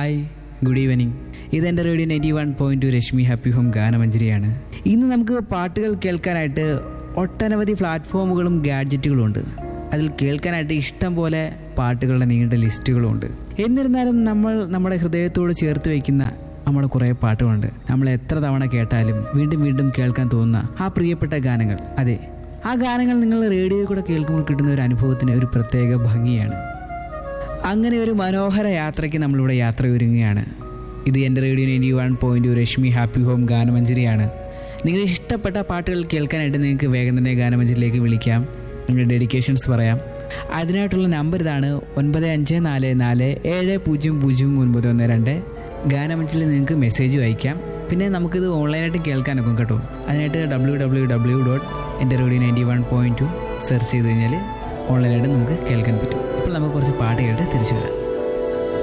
hi good evening ഇതെൻ്റെ radio ninety one point two Rashmi happy home ഗാനമഞ്ജരിയാണ് ഇന്ന് നമുക്ക് പാട്ടുകൾ കേൾക്കാനായിട്ട് ഒട്ടനവധി പ്ലാറ്റ്ഫോമുകളും ഗാഡ്ജറ്റുകളും ഉണ്ട് അതിൽ കേൾക്കാനായിട്ട് ഇഷ്ടം പോലെ പാട്ടുകളുടെ നീണ്ട ലിസ്റ്റുകളും ഉണ്ട് എന്നിരുന്നാലും നമ്മൾ നമ്മുടെ ഹൃദയത്തോട് ചേർത്ത് വയ്ക്കുന്ന നമ്മുടെ കുറേ പാട്ടുകളുണ്ട് നമ്മൾ എത്ര തവണ കേട്ടാലും വീണ്ടും വീണ്ടും കേൾക്കാൻ തോന്നുന്ന ആ പ്രിയപ്പെട്ട ഗാനങ്ങൾ അതെ ആ ഗാനങ്ങൾ നിങ്ങൾ റേഡിയോയിൽ കൂടെ കേൾക്കുമ്പോൾ കിട്ടുന്ന ഒരു അനുഭവത്തിന് ഒരു പ്രത്യേക ഭംഗിയാണ് അങ്ങനെ ഒരു മനോഹര യാത്രയ്ക്ക് നമ്മളിവിടെ യാത്ര ഒരുങ്ങുകയാണ് ഇത് എൻ്റെ radio ninety one point Rashmi happy home ഗാനമഞ്ജരിയാണ് നിങ്ങൾ ഇഷ്ടപ്പെട്ട പാട്ടുകൾ കേൾക്കാനായിട്ട് നിങ്ങൾക്ക് വേഗം തന്നെ ഗാനമഞ്ജരിയിലേക്ക് വിളിക്കാം നിങ്ങളുടെ ഡെഡിക്കേഷൻസ് പറയാം അതിനായിട്ടുള്ള നമ്പർ ഇതാണ് ഒൻപത് അഞ്ച് നാല് നാല് ഏഴ് പൂജ്യം പൂജ്യം ഒൻപത് ഒന്ന് രണ്ട് ഗാനമഞ്ജരിയിൽ നിങ്ങൾക്ക് മെസ്സേജും അയക്കാം പിന്നെ നമുക്കിത് ഓൺലൈനായിട്ട് കേൾക്കാനൊക്കും കേട്ടോ അതിനായിട്ട് ഡബ്ല്യൂ ഡബ്ല്യൂ ഡബ്ല്യൂ ഡോട്ട് എൻ്റെ radio ninety one point two search ചെയ്ത് കഴിഞ്ഞാൽ ഓൺലൈനായിട്ട് നമുക്ക് കേൾക്കാൻ പറ്റും ഇപ്പോൾ നമുക്ക് കുറച്ച് പാട്ട് കേട്ട് തിരിച്ചു വരാം